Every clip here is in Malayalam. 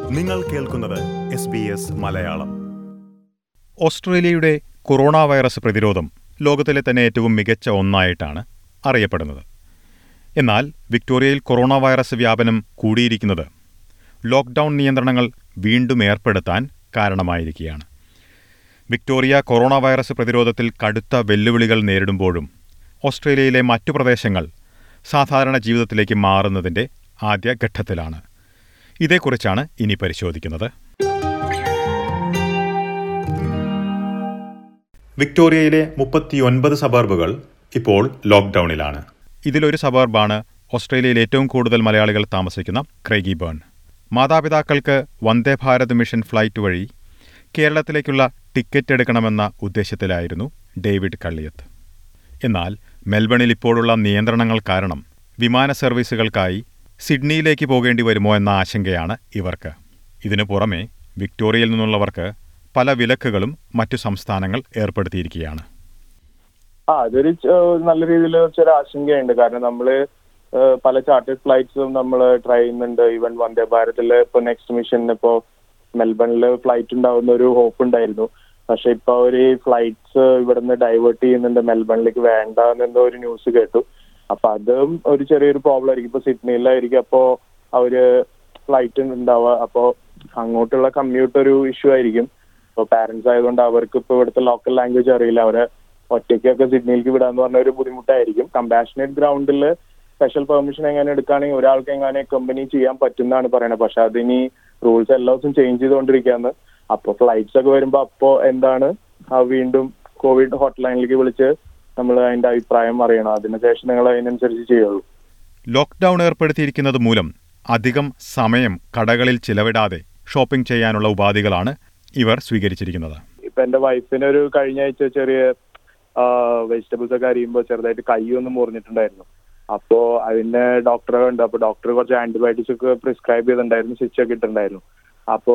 നിങ്ങൾ കേൾക്കുന്നത് എസ് ബി എസ് മലയാളം ഓസ്ട്രേലിയയുടെ കൊറോണ വൈറസ് പ്രതിരോധം ലോകത്തിലെ തന്നെ ഏറ്റവും മികച്ച ഒന്നായിട്ടാണ് അറിയപ്പെടുന്നത് എന്നാൽ വിക്ടോറിയയിൽ കൊറോണ വൈറസ് വ്യാപനം കൂടിയിരിക്കുന്നത് ലോക്ക്ഡൗൺ നിയന്ത്രണങ്ങൾ വീണ്ടും ഏർപ്പെടുത്താൻ കാരണമായിരിക്കുകയാണ് വിക്ടോറിയ കൊറോണ വൈറസ് പ്രതിരോധത്തിൽ കടുത്ത വെല്ലുവിളികൾ നേരിടുമ്പോഴും ഓസ്ട്രേലിയയിലെ മറ്റു പ്രദേശങ്ങൾ സാധാരണ ജീവിതത്തിലേക്ക് മാറുന്നതിൻ്റെ ആദ്യ ഘട്ടത്തിലാണ് ഇതേക്കുറിച്ചാണ് ഇനി പരിശോധിക്കുന്നത് വിക്ടോറിയയിലെ മുപ്പത്തിയൊൻപത് സബർബുകൾ ഇപ്പോൾ ലോക്ക്ഡൌണിലാണ് ഇതിലൊരു സബർബാണ് ഓസ്ട്രേലിയയിൽ ഏറ്റവും കൂടുതൽ മലയാളികൾ താമസിക്കുന്ന ക്രൈഗി ബേൺ മാതാപിതാക്കൾക്ക് വന്ദേ ഭാരത് മിഷൻ ഫ്ലൈറ്റ് വഴി കേരളത്തിലേക്കുള്ള ടിക്കറ്റ് എടുക്കണമെന്ന ഉദ്ദേശത്തിലായിരുന്നു ഡേവിഡ് കള്ളിയത്ത് എന്നാൽ മെൽബണിൽ ഇപ്പോഴുള്ള നിയന്ത്രണങ്ങൾ കാരണം വിമാന സർവീസുകൾക്കായി സിഡ്നിയിലേക്ക് പോകേണ്ടി വരുമോ എന്ന ആശങ്കയാണ് ഇവർക്ക് ഇതിനു പുറമെ വിക്ടോറിയയിൽ നിന്നുള്ളവർക്ക് പല വിലക്കുകളും മറ്റു സംസ്ഥാനങ്ങൾ ഏർപ്പെടുത്തിയിരിക്കുകയാണ് ആ അതൊരു ച- നല്ല രീതിയിൽ ചെറിയ ആശങ്കയുണ്ട് കാരണം നമ്മള് ഏഹ്, പല ചാർട്ടേഡ് ഫ്ലൈറ്റ്സും നമ്മൾ ട്രൈ ചെയ്യുന്നുണ്ട് ഈവൻ വന്ദേ ഭാരതിൽ ഇപ്പൊ നെക്സ്റ്റ് മിഷന് ഇപ്പോ മെൽബണിൽ ഫ്ലൈറ്റ് ഉണ്ടാവുന്ന ഒരു ഹോപ്പ് ഉണ്ടായിരുന്നു പക്ഷെ ഇപ്പൊ അവര് ഫ്ലൈറ്റ്സ് ഇവിടുന്ന് ഡൈവേർട്ട് ചെയ്യുന്നുണ്ട് മെൽബണിലേക്ക് വേണ്ട എന്നെന്തോ ഒരു ന്യൂസ് കേട്ടു അപ്പൊ അതും ഒരു ചെറിയൊരു പ്രോബ്ലം ആയിരിക്കും ഇപ്പൊ സിഡ്നിയിലായിരിക്കും അപ്പോ അവര് ഫ്ലൈറ്റ് ഉണ്ടാവുക അപ്പോ അങ്ങോട്ടുള്ള കമ്മ്യൂട്ട് ഒരു ഇഷ്യൂ ആയിരിക്കും ഇപ്പൊ പാരന്റ്സ് ആയതുകൊണ്ട് അവർക്ക് ഇപ്പൊ ഇവിടുത്തെ ലോക്കൽ ലാംഗ്വേജ് അറിയില്ല അവരെ ഒറ്റയ്ക്കൊക്കെ സിഡ്നിയിലേക്ക് വിടാന്ന് പറഞ്ഞ ഒരു ബുദ്ധിമുട്ടായിരിക്കും കമ്പാഷനേറ്റ് ഗ്രൗണ്ടിൽ സ്പെഷ്യൽ പെർമിഷൻ എങ്ങനെ എടുക്കുകയാണെങ്കിൽ ഒരാൾക്ക് എങ്ങനെ കമ്പനി ചെയ്യാൻ പറ്റുന്നതാണ് പറയുന്നത് പക്ഷെ അതിനി റൂൾസ് എല്ലാ ദിവസവും ചേഞ്ച് ചെയ്തുകൊണ്ടിരിക്കുകയാണ് അപ്പൊ ഫ്ലൈറ്റ്സ് ഒക്കെ വരുമ്പോ അപ്പോ എന്താണ് ആ വീണ്ടും കോവിഡ് ഹോട്ട്ലൈനിലേക്ക് വിളിച്ച് നമ്മൾ അതിന്റെ അഭിപ്രായം അറിയണം അതിനുശേഷം നിങ്ങൾ അതിനനുസരിച്ച് ചെയ്യുള്ളൂ ലോക്ക്ഡൌൺ ഏർപ്പെടുത്തിയിരിക്കുന്നത് മൂലം അധികം സമയം കടകളിൽ ചിലവിടാതെ ഷോപ്പിംഗ് ചെയ്യാനുള്ള ഉപാധികളാണ് ഇവർ സ്വീകരിച്ചിരിക്കുന്നത് ഇപ്പൊ എന്റെ വൈഫിന് ഒരു കഴിഞ്ഞ ആഴ്ച ചെറിയ വെജിറ്റബിൾസ് ഒക്കെ അരിയുമ്പോൾ ചെറുതായിട്ട് കൈ ഒന്ന് മുറിഞ്ഞിട്ടുണ്ടായിരുന്നു അപ്പോ അതിന് ഡോക്ടറെ ഉണ്ട് അപ്പൊ ഡോക്ടർ കുറച്ച് ആന്റിബയോട്ടിക്സ് ഒക്കെ പ്രിസ്ക്രൈബ് ചെയ്തിട്ടുണ്ടായിരുന്നു സ്റ്റിച്ച് ഒക്കെ ഇട്ടിട്ടുണ്ടായിരുന്നു അപ്പോ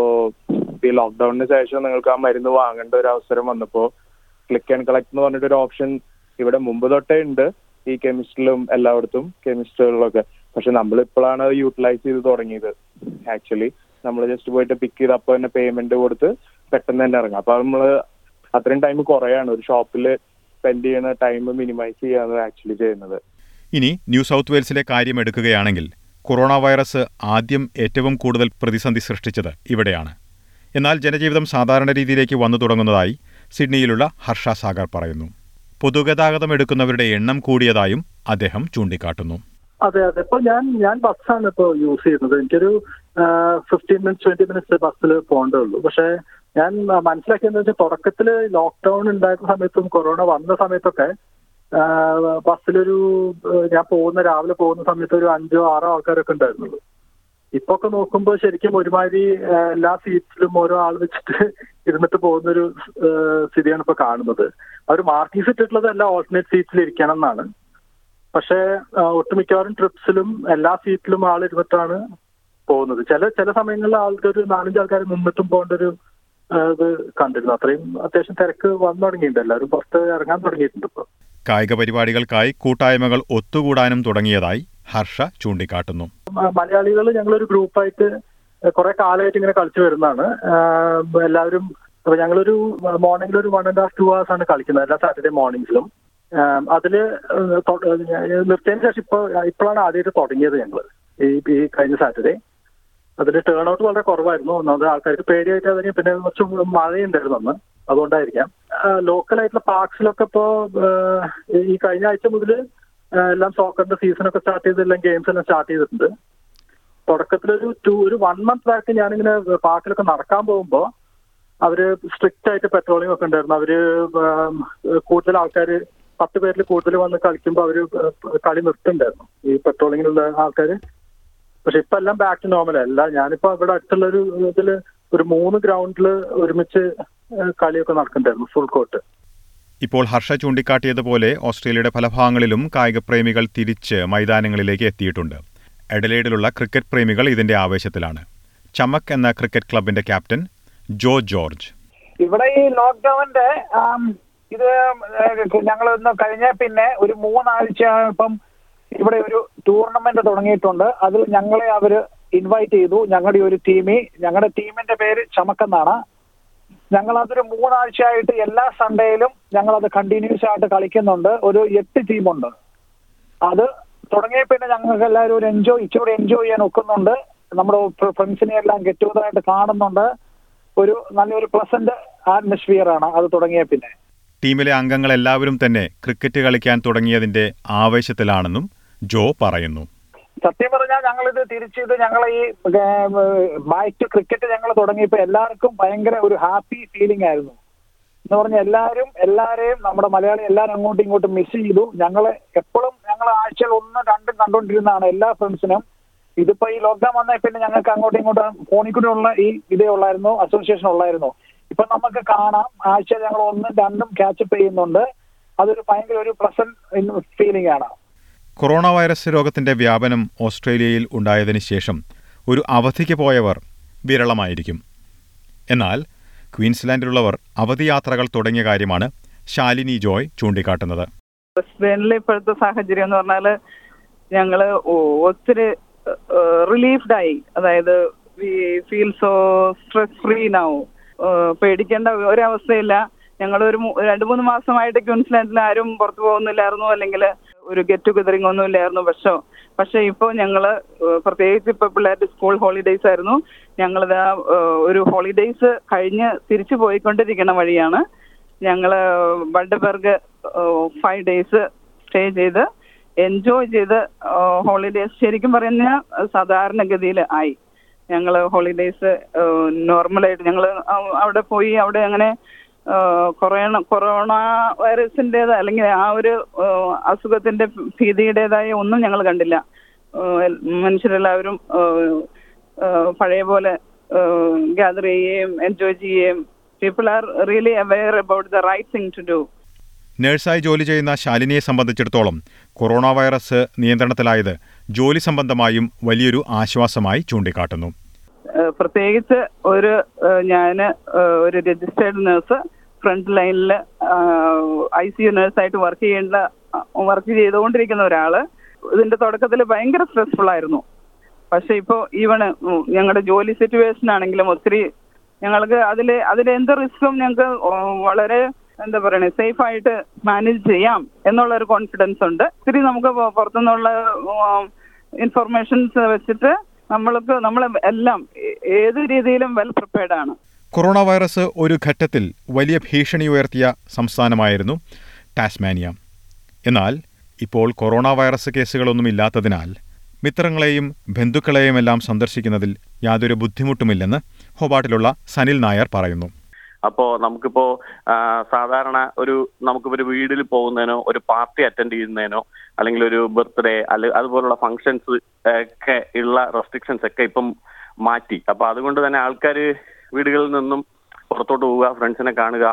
ഈ ലോക്ക്ഡൌണിന് ശേഷം നിങ്ങൾക്ക് ആ മരുന്ന് വാങ്ങേണ്ട ഒരു അവസരം വന്നപ്പോ ക്ലിക്ക് ആൻഡ് കളക്ട് എന്ന് പറഞ്ഞിട്ട് ഒരു ഓപ്ഷൻ ഇവിടെ മുമ്പ് തൊട്ടേ ഉണ്ട് ഈ കെമിസ്റ്റിലും എല്ലായിടത്തും കെമിസ്റ്റുകളിലൊക്കെ പക്ഷെ നമ്മൾ ഇപ്പോഴാണ് യൂട്ടിലൈസ് ചെയ്ത് തുടങ്ങിയത് ആക്ച്വലി നമ്മൾ ജസ്റ്റ് പോയിട്ട് പിക്ക് ചെയ്ത് അപ്പോൾ തന്നെ പേയ്മെന്റ് കൊടുത്ത് പെട്ടെന്ന് തന്നെ ഇറങ്ങാം അപ്പൊ നമ്മള് അത്രയും ടൈം കുറയാണ് ഒരു ഷോപ്പിൽ സ്പെൻഡ് ചെയ്യുന്ന ടൈം മിനിമൈസ് ചെയ്യാണ് ആക്ച്വലി ചെയ്യുന്നത് ഇനി ന്യൂ സൗത്ത് വെയിൽസിലെ കാര്യം എടുക്കുകയാണെങ്കിൽ കൊറോണ വൈറസ് ആദ്യം ഏറ്റവും കൂടുതൽ പ്രതിസന്ധി സൃഷ്ടിച്ചത് ഇവിടെയാണ് എന്നാൽ ജനജീവിതം സാധാരണ രീതിയിലേക്ക് വന്നു തുടങ്ങുന്നതായി സിഡ്നിയിലുള്ള ഹർഷ സാഗർ പറയുന്നു പൊതുഗതാഗതം എടുക്കുന്നവരുടെ എണ്ണം കൂടിയതായും അദ്ദേഹം ചൂണ്ടിക്കാട്ടുന്നു അതെ അതെ ഇപ്പൊ ഞാൻ ഞാൻ ബസ്സാണ് ഇപ്പോൾ യൂസ് ചെയ്യുന്നത് എനിക്കൊരു ഫിഫ്റ്റീൻ മിനിറ്റ്സ് ട്വന്റി മിനിറ്റ്സ് ബസ്സിൽ പോകേണ്ടേ ഉള്ളൂ പക്ഷെ ഞാൻ മനസ്സിലാക്കിയെന്ന് വെച്ചാൽ തുടക്കത്തിൽ ലോക്ക്ഡൌൺ ഉണ്ടായിരുന്ന സമയത്തും കൊറോണ വന്ന സമയത്തൊക്കെ ആ, ബസ്സിലൊരു ആ, ഞാൻ പോകുന്ന രാവിലെ പോകുന്ന സമയത്ത് ഒരു അഞ്ചോ ആറോ ആൾക്കാരൊക്കെ ഉണ്ടായിരുന്നുള്ളൂ ഇപ്പൊ ഒക്കെ നോക്കുമ്പോൾ ശരിക്കും ഒരുമാതിരി ആ, എല്ലാ സീറ്റ്സിലും ഓരോ ആൾ വെച്ചിട്ട് ഇരുന്നിട്ട് പോകുന്ന ഒരു ആ, സ്ഥിതിയാണ് ഇപ്പൊ കാണുന്നത് അവർ മാർക്കീസ് ഇട്ടിട്ടുള്ളത് എല്ലാ ഓൾട്ടർനേറ്റ് സീറ്റ്സിൽ ഇരിക്കണം എന്നാണ് പക്ഷേ ആ, ഒട്ടുമിക്കവാറും ട്രിപ്സിലും എല്ലാ സീറ്റിലും ആൾ ഇരുന്നിട്ടാണ് പോകുന്നത് ചില ചില സമയങ്ങളിൽ ആൾക്ക് ഒരു നാലഞ്ച് ആൾക്കാർ നിന്നിട്ടും പോകേണ്ട ഒരു ആ, ഇത് കണ്ടിരുന്നു അത്രയും അത്യാവശ്യം തിരക്ക് വന്നു തുടങ്ങിയിട്ടുണ്ട് എല്ലാവരും പുറത്ത് ഇറങ്ങാൻ തുടങ്ങിയിട്ടുണ്ട് ഇപ്പോൾ കായിക പരിപാടികൾക്കായി കൂട്ടായ്മകൾ ഒത്തുകൂടാനും തുടങ്ങിയതായി ഹർഷ ചൂണ്ടിക്കാട്ടുന്നു മലയാളികൾ ഞങ്ങളൊരു ഗ്രൂപ്പായിട്ട് കുറെ കാലമായിട്ട് ഇങ്ങനെ കളിച്ചു വരുന്നതാണ് ആഹ് എല്ലാവരും അപ്പൊ ഞങ്ങളൊരു മോർണിംഗിൽ ഒരു one and half two hours ആണ് കളിക്കുന്നത് എല്ലാ സാറ്റർഡേ മോർണിംഗ്സിലും ആഹ് അതില് ഏഹ് തൊ- ഏഹ് നിർത്തിയതിന് ശേഷം ഇപ്പൊ ഇപ്പോഴാണ് ആദ്യമായിട്ട് തുടങ്ങിയത് ഞങ്ങൾ ഈ ഈ കഴിഞ്ഞ സാറ്റർഡേ അതിൽ ടേൺ ഔട്ട് വളരെ കുറവായിരുന്നു ഒന്നാമത് ആൾക്കാർക്ക് പേടിയായിട്ട് അതിന് പിന്നെ കുറച്ച് മഴയുണ്ടായിരുന്നു അന്ന് അതുകൊണ്ടായിരിക്കാം ലോക്കൽ ആയിട്ടുള്ള പാർക്സിലൊക്കെ ഇപ്പോ ആഹ് ഈ കഴിഞ്ഞ ആഴ്ച മുതൽ എല്ലാം സോക്കറിന്റെ സീസൺ ഒക്കെ സ്റ്റാർട്ട് ചെയ്ത് എല്ലാം ഗെയിംസ് എല്ലാം സ്റ്റാർട്ട് ചെയ്തിട്ടുണ്ട് തുടക്കത്തിലൊരു ടു ഒരു വൺ മന്ത് ബാക്ക് ഞാനിങ്ങനെ പാർക്കിലൊക്കെ നടക്കാൻ പോകുമ്പോൾ അവര് സ്ട്രിക്റ്റ് ആയിട്ട് പെട്രോളിംഗ് ഒക്കെ ഉണ്ടായിരുന്നു അവര് ഉം, കൂടുതൽ ആൾക്കാർ പത്ത് പേരിൽ കൂടുതൽ വന്ന് കളിക്കുമ്പോൾ അവര് കളി നിർത്തുണ്ടായിരുന്നു ഈ പെട്രോളിങ്ങിലുള്ള ആൾക്കാര് പക്ഷെ ഇപ്പൊ എല്ലാം ബാക്ക് ടു നോർമൽ അല്ല ഞാനിപ്പോ ഇവിടെ അടുത്തുള്ള ഒരു ഇതില് ഒരു മൂന്ന് ഗ്രൗണ്ടിൽ ഒരുമിച്ച് ഏഹ്, കളിയൊക്കെ നടക്കുന്നുണ്ടായിരുന്നു ഫുൾ കോർട്ട് ഇപ്പോൾ ഹർഷ ചൂണ്ടിക്കാട്ടിയതുപോലെ ഓസ്ട്രേലിയയുടെ പല ഭാഗങ്ങളിലും കായികപ്രേമികൾ തിരിച്ച് മൈതാനങ്ങളിലേക്ക് എത്തിയിട്ടുണ്ട് എഡലേഡിലുള്ള ക്രിക്കറ്റ് പ്രേമികൾ ഇതിന്റെ ആവേശത്തിലാണ് ചമക് എന്ന ക്രിക്കറ്റ് ക്ലബിന്റെ ക്യാപ്റ്റൻ ജോ ജോർജ് ഇവിടെ ഈ ലോക്ക്ഡൌണിന്റെ ആം, ഇത് ഞങ്ങൾ ഒന്ന് കഴിഞ്ഞ പിന്നെ ഒരു മൂന്നാഴ്ച ഇപ്പം ഇവിടെ ഒരു ടൂർണമെന്റ് തുടങ്ങിയിട്ടുണ്ട് അതിൽ ഞങ്ങളെ അവര് ഇൻവൈറ്റ് ചെയ്തു ഞങ്ങളുടെ ഒരു ടീമി ഞങ്ങളുടെ ടീമിന്റെ പേര് ചമക്കെന്നാണ് ഞങ്ങൾ അതൊരു മൂന്നാഴ്ചയായിട്ട് എല്ലാ സൺഡേയിലും ഞങ്ങൾ അത് കണ്ടിന്യൂസ് ആയിട്ട് കളിക്കുന്നുണ്ട് ഒരു എട്ട് ടീമുണ്ട് അത് തുടങ്ങിയ പിന്നെ ഞങ്ങൾക്ക് എല്ലാവരും ഒരു എൻജോയ് ഇച്ചിരി എൻജോയ് ചെയ്യാൻ ഒക്കുന്നുണ്ട് നമ്മുടെ ഫ്രണ്ട്സിനെ എല്ലാം ഗെറ്റ് ടുഗദറായിട്ട് കാണുന്നുണ്ട് ഒരു നല്ലൊരു പ്ലസന്റ് ആറ്റ്മോസ്ഫിയർ ആണ് അത് തുടങ്ങിയ പിന്നെ ടീമിലെ അംഗങ്ങൾ എല്ലാവരും തന്നെ ക്രിക്കറ്റ് കളിക്കാൻ തുടങ്ങിയതിന്റെ ആവേശത്തിലാണെന്നും ജോ പറയുന്നു സത്യം പറഞ്ഞാൽ ഞങ്ങളിത് തിരിച്ചിത് ഞങ്ങൾ ഈ ബാക്ക് ടു ക്രിക്കറ്റ് ഞങ്ങൾ തുടങ്ങിയപ്പോൾ എല്ലാവർക്കും ഭയങ്കര ഒരു ഹാപ്പി ഫീലിംഗ് ആയിരുന്നു എന്ന് പറഞ്ഞാൽ എല്ലാവരും എല്ലാവരെയും നമ്മുടെ മലയാളി എല്ലാവരും അങ്ങോട്ടും ഇങ്ങോട്ടും മിസ് ചെയ്തു ഞങ്ങൾ എപ്പോഴും ഞങ്ങൾ ആഴ്ചയിൽ ഒന്നും രണ്ടും കണ്ടുകൊണ്ടിരുന്നതാണ് എല്ലാ ഫ്രണ്ട്സിനും ഇതിപ്പോ ഈ ലോക്ക്ഡൌൺ വന്നാൽ പിന്നെ ഞങ്ങൾക്ക് അങ്ങോട്ടും ഇങ്ങോട്ടും ഫോണിൽ കൂടെ ഉള്ള ഈ ഇതേ ഉള്ളായിരുന്നു അസോസിയേഷൻ ഉള്ളായിരുന്നു ഇപ്പൊ നമുക്ക് കാണാം ആഴ്ച ഞങ്ങൾ ഒന്നും രണ്ടും ക്യാച്ചപ്പ് ചെയ്യുന്നുണ്ട് അതൊരു ഭയങ്കര ഒരു പ്ലസന്റ് ഫീലിംഗ് ആണ് കൊറോണ വൈറസ് രോഗത്തിന്റെ വ്യാപനം ഓസ്ട്രേലിയയിൽ ഉണ്ടായതിനു ശേഷം ഒരു അവധിക്ക് പോയവർ വിരളമായിരിക്കും എന്നാൽ ക്വീൻസ്ലാൻഡിലുള്ളവർ അവധി യാത്രകൾ തുടങ്ങിയ കാര്യമാണ് ശാലിനി ജോയ് ചൂണ്ടിക്കാട്ടുന്നത് ബ്രിസ്ബെയിനിലെ ഇപ്പോഴത്തെ സാഹചര്യം എന്ന് പറഞ്ഞാൽ ഞങ്ങള് ഒ- ഒത്തിരി റിലീഫ്ഡായി അതായത് we feel so stress free now പേടിക്കേണ്ട ഒരവസ്ഥയില്ല ഞങ്ങൾ ഒരു മൂ- രണ്ട് മൂന്ന് മാസമായിട്ട് ക്യൂൻസ്ലാൻഡിൽ ആരും പുറത്തു പോകുന്നില്ലായിരുന്നു അല്ലെങ്കിൽ ഒരു ഗെറ്റ് ടുഗദറിംഗ് ഒന്നും ഇല്ലായിരുന്നു പക്ഷേ പക്ഷെ ഇപ്പോൾ ഞങ്ങൾ പ്രത്യേകിച്ച് ഇപ്പോൾ പിള്ളേരുടെ സ്കൂൾ ഹോളിഡേയ്സ് ആയിരുന്നു ഞങ്ങളിത് ഒരു ഹോളിഡേയ്സ് കഴിഞ്ഞ് തിരിച്ചു പോയിക്കൊണ്ടിരിക്കുന്ന വഴിയാണ് ഞങ്ങൾ ബൾഡബർഗ് ഫൈവ് ഡേയ്സ് സ്റ്റേ ചെയ്ത് എൻജോയ് ചെയ്ത് ഹോളിഡേയ്സ് ശരിക്കും പറഞ്ഞാൽ സാധാരണഗതിയിൽ ആയി ഞങ്ങൾ ഹോളിഡേയ്സ് നോർമലായിട്ട് ഞങ്ങൾ അവിടെ പോയി അവിടെ അങ്ങനെ കൊറോണ കൊറോണ വൈറസിൻ്റെത് അല്ലെങ്കിൽ ആ ഒരു ആ, അസുഖത്തിന്റെ ഭീതിയുടേതായ ഒന്നും ഞങ്ങൾ കണ്ടില്ല ആ, എൽ- മനുഷ്യരെല്ലാവരും ആ, ആ, പഴയ പോലെ ഗ്യാദർ ചെയ്യുകയും എൻജോയ് ചെയ്യുകയും people are really aware about the right thing to do നഴ്സായി ജോലി ചെയ്യുന്ന ശാലിനിയെ സംബന്ധിച്ചിടത്തോളം കൊറോണ വൈറസ് നിയന്ത്രണത്തിലായത് ജോലി സംബന്ധമായും വലിയൊരു ആശ്വാസമായി ചൂണ്ടിക്കാട്ടുന്നു ഏഹ് പ്രത്യേകിച്ച് ഒരു ഞാൻ ഒരു രജിസ്റ്റേർഡ് നേഴ്സ് ഫ്രണ്ട് ലൈനിൽ ഐ സി യു നേഴ്സായിട്ട് വർക്ക് ചെയ്യേണ്ട വർക്ക് ചെയ്തുകൊണ്ടിരിക്കുന്ന ഒരാള് ഇതിന്റെ തുടക്കത്തിൽ ഭയങ്കര സ്ട്രെസ്ഫുൾ ആയിരുന്നു പക്ഷെ ഇപ്പോൾ ഈവൺ ഞങ്ങളുടെ ജോലി സിറ്റുവേഷൻ ആണെങ്കിലും ഒത്തിരി ഞങ്ങൾക്ക് അതിൽ അതിൽ എന്ത് റിസ്ക്കും ഞങ്ങൾക്ക് വളരെ എന്താ പറയണേ സേഫ് ആയിട്ട് മാനേജ് ചെയ്യാം എന്നുള്ള ഒരു കോൺഫിഡൻസ് ഉണ്ട് ഇത്തിരി നമുക്ക് പൊ- പുറത്തുനിന്നുള്ള ഇൻഫർമേഷൻസ് വെച്ചിട്ട് നമ്മൾക്ക് നമ്മൾ എല്ലാം ഏ- ഏത് രീതിയിലും വെൽ പ്രിപ്പയർഡ് ആണ് കൊറോണ വൈറസ് ഒരു ഘട്ടത്തിൽ വലിയ ഭീഷണി ഉയർത്തിയ സംസ്ഥാനമായിരുന്നു ടാസ്മാനിയ എന്നാൽ ഇപ്പോൾ കൊറോണ വൈറസ് കേസുകളൊന്നും ഇല്ലാത്തതിനാൽ മിത്രങ്ങളെയും ബന്ധുക്കളെയുമെല്ലാം സന്ദർശിക്കുന്നതിൽ യാതൊരു ബുദ്ധിമുട്ടുമില്ലെന്ന് ഹോബാട്ടിലുള്ള സനിൽ നായർ പറയുന്നു അപ്പോ നമുക്കിപ്പോ ആ, സാധാരണ ഒരു നമുക്കിപ്പോ ഒരു വീട്ടിൽ പോകുന്നതിനോ ഒരു പാർട്ടി അറ്റൻഡ് ചെയ്യുന്നതിനോ അല്ലെങ്കിൽ ഒരു ബർത്ത്ഡേ അല്ലെ അതുപോലുള്ള ഫങ്ഷൻസ് ഒക്കെ ഉള്ള റെസ്ട്രിക്ഷൻസ് ഒക്കെ ഇപ്പം മാറ്റി അപ്പൊ അതുകൊണ്ട് തന്നെ ആൾക്കാർ വീടുകളിൽ നിന്നും പുറത്തോട്ട് പോവുക ഫ്രണ്ട്സിനെ കാണുക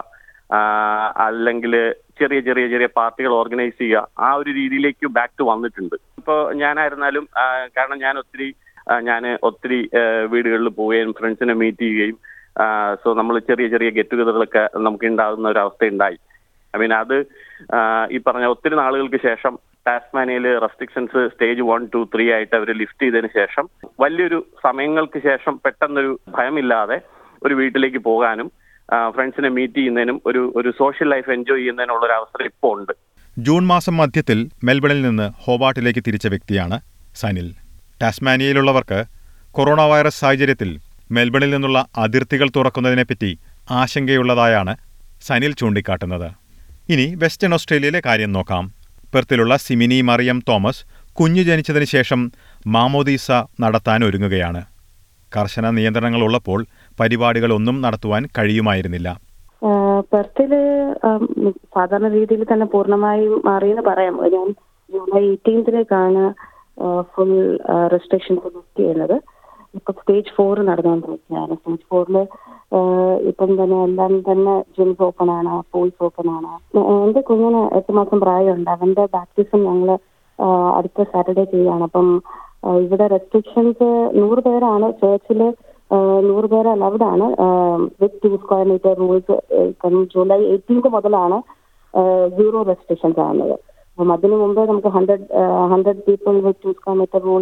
അല്ലെങ്കിൽ ചെറിയ ചെറിയ ചെറിയ പാർട്ടികൾ ഓർഗനൈസ് ചെയ്യുക ആ ഒരു രീതിയിലേക്ക് ബാക്ക് ടു വന്നിട്ടുണ്ട് ഇപ്പോൾ ഞാനായിരുന്നാലും ആ, കാരണം ഞാൻ ഒത്തിരി ഞാൻ ഒത്തിരി ആ, വീടുകളിൽ പോവുകയും ഫ്രണ്ട്സിനെ മീറ്റ് ചെയ്യുകയും സോ നമ്മൾ ചെറിയ ചെറിയ ഗെറ്റ് ടുഗതറുകളൊക്കെ നമുക്ക് ഉണ്ടാകുന്ന ഒരു അവസ്ഥ ഉണ്ടായി ഐ മീൻ അത് ആ, ഈ പറഞ്ഞ ഒത്തിരി നാളുകൾക്ക് ശേഷം ടാസ്മാനിയയിൽ restrictions stage one two three ആയിട്ട് അവർ ലിഫ്റ്റ് ചെയ്തതിന് ശേഷം വലിയൊരു സമയങ്ങൾക്ക് ശേഷം പെട്ടെന്നൊരു ഭയമില്ലാതെ ഒരു വീട്ടിലേക്ക് പോകാനും ഫ്രണ്ട്സിനെ മീറ്റ് ചെയ്യുന്നതിനും ഒരു ഒരു സോഷ്യൽ ലൈഫ് എൻജോയ് ചെയ്യുന്നതിനുള്ള ഒരു അവസരം ഇപ്പോൾ ഉണ്ട് ജൂൺ മാസം മധ്യത്തിൽ മെൽബണിൽ നിന്ന് ഹോബാട്ടിലേക്ക് തിരിച്ച വ്യക്തിയാണ് സനിൽ ടാസ്മാനിയയിലുള്ളവർക്ക് കൊറോണ വൈറസ് സാഹചര്യത്തിൽ മെൽബണിൽ നിന്നുള്ള അതിർത്തികൾ തുറക്കുന്നതിനെപ്പറ്റി ആശങ്കയുള്ളതായാണ് സനിൽ ചൂണ്ടിക്കാട്ടുന്നത് ഇനി വെസ്റ്റേൺ ഓസ്ട്രേലിയയിലെ കാര്യം നോക്കാം പെർത്തിലുള്ള സിമിനി മറിയം തോമസ് കുഞ്ഞു ജനിച്ചതിന് ശേഷം മാമോദീസ നടത്താൻ ഒരുങ്ങുകയാണ് കർശന നിയന്ത്രണങ്ങളുള്ളപ്പോൾ പരിപാടികളൊന്നും നടത്തുവാൻ കഴിയുമായിരുന്നില്ല ആഹ് പെർത്തില് ആം, സാധാരണ രീതിയിൽ തന്നെ പൂർണ്ണമായും മാറിയെന്ന് പറയാം ഞാൻ ജൂലൈ എയ്റ്റീൻത്തിലേക്കാണ് ഫുൾ റെസ്ട്രിക്ഷൻസ് ലിഫ്റ്റ് ചെയ്യുന്നത് ഇപ്പൊ സ്റ്റേജ് ഫോർ നടന്നുകൊണ്ടിരിക്കുകയാണ് സ്റ്റേജ് ഫോറില് ഇപ്പം തന്നെ എല്ലാം തന്നെ ജിംസ് ഓപ്പൺ ആണ് പൂൾസ് ഓപ്പൺ ആണ് എന്റെ കുഞ്ഞിന് എട്ട് മാസം പ്രായമുണ്ട് അവന്റെ ബാപ്റ്റിസം ഞങ്ങള് ആഹ് അടുത്ത സാറ്റർഡേ ചെയ്യാണ് അപ്പം ആഹ് ഇവിടെ റെസ്ട്രിക്ഷൻസ് നൂറ് പേരാണ് ചേർച്ചില് നൂറ് പേര് അലൗഡ് ആണ് with two square metre rules ഇപ്പം ജൂലൈ എയ്റ്റീൻത് മുതലാണ് സീറോ റെസ്ട്രിക്ഷൻസ് ആകുന്നത് അപ്പം അതിനു മുമ്പേ നമുക്ക് hundred hundred people with two square metre rule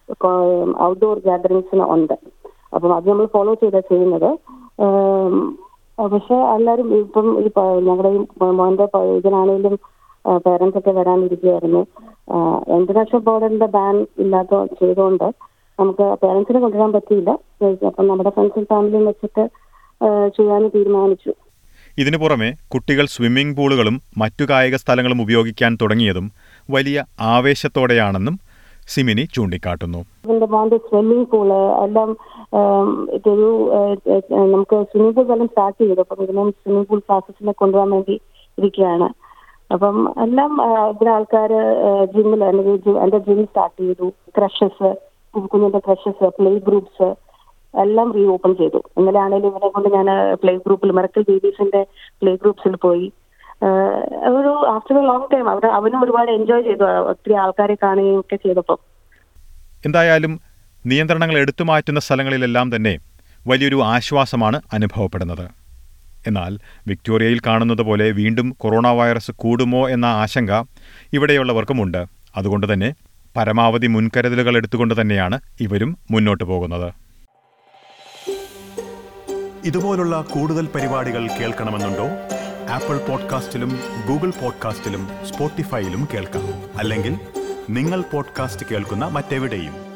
outdoor ഗാദറിങ്സിന് ഉണ്ട് അപ്പം അത് നമ്മൾ ഫോളോ ചെയ്താ ചെയ്യുന്നത് ഉം, പക്ഷെ എല്ലാവരും ഇപ്പം ഈ പ- ഞങ്ങളുടെ ഈ മോന്റെ പ- ഇതിനാണെങ്കിലും പേരൻസ് ഒക്കെ വരാനിരിക്കുകയായിരുന്നു ഇന്റർനാഷണൽ ബോർഡറിന്റെ ബാൻ ഇല്ലാത്ത ചെയ്തുകൊണ്ട് നമുക്ക് പേരൻസിനെ കൊണ്ടുവരാൻ പറ്റിയില്ല അപ്പം നമ്മുടെ ഫ്രണ്ട്സും ഫാമിലിയും വെച്ചിട്ട് ചെയ്യാൻ തീരുമാനിച്ചു ഇതിനു പുറമെ കുട്ടികൾ സ്വിമ്മിംഗ് പൂളുകളും മറ്റു കായിക സ്ഥലങ്ങളും ഉപയോഗിക്കാൻ തുടങ്ങിയതും വലിയ ആവേശത്തോടെയാണെന്നും സിമിനി ചൂണ്ടിക്കാട്ടുന്നു ഇതിന്റെ മോന്റെ സ്വിമ്മിംഗ് പൂള് എല്ലാം ഉം, ഇതൊരു ഏഹ്, ഏഹ്, നമുക്ക് സ്വിമ്മിംഗ് പൂൾ എല്ലാം സ്റ്റാർട്ട് ചെയ്തു അപ്പം ഇതിനും സ്വിമ്മിംഗ് പൂൾ ക്ലാസ്സസിനെ കൊണ്ടുപോകാൻ വേണ്ടി ഇരിക്കുകയാണ് അപ്പം എല്ലാം ആഹ്, ഇവിടെ ആൾക്കാർ ജിമ്മിൽ എന്റെ ജിം സ്റ്റാർട്ട് ചെയ്തു ക്രഷസ് കുഞ്ഞിന്റെ ക്രഷസ് പ്ലേ ഗ്രൂപ്പ്സ് എല്ലാം റീ ഓപ്പൺ ചെയ്തു ഇന്നലെ ആണെങ്കിലും ഇവരെ കൊണ്ട് ഞാൻ പ്ലേ ഗ്രൂപ്പിൽ മെറക്കൽ ബേബീസിന്റെ പ്ലേ ഗ്രൂപ്പ്സിൽ പോയി ആഹ്, ഒരു ആഫ്റ്റർ എ ലോങ് ടൈം അവിടെ അവനും ഒരുപാട് എൻജോയ് ചെയ്തു ഒത്തിരി ആൾക്കാരെ കാണുകയും ഒക്കെ ചെയ്തപ്പോൾ എന്തായാലും നിയന്ത്രണങ്ങൾ എടുത്തു മാറ്റുന്ന സ്ഥലങ്ങളിലെല്ലാം തന്നെ വലിയൊരു ആശ്വാസമാണ് അനുഭവപ്പെടുന്നത് എന്നാൽ വിക്ടോറിയയിൽ കാണുന്നത് പോലെ വീണ്ടും കൊറോണ വൈറസ് കൂടുമോ എന്ന ആശങ്ക ഇവിടെയുള്ളവർക്കുമുണ്ട് അതുകൊണ്ട് തന്നെ പരമാവധി മുൻകരുതലുകൾ എടുത്തുകൊണ്ട് തന്നെയാണ് ഇവരും മുന്നോട്ട് പോകുന്നത് ഇതുപോലുള്ള കൂടുതൽ പരിപാടികൾ കേൾക്കണമെന്നുണ്ടോ ആപ്പിൾ പോഡ്കാസ്റ്റിലും ഗൂഗിൾ പോഡ്കാസ്റ്റിലും സ്പോട്ടിഫൈയിലും കേൾക്കാം അല്ലെങ്കിൽ നിങ്ങൾ പോഡ്കാസ്റ്റ് കേൾക്കുന്ന മറ്റെവിടെയും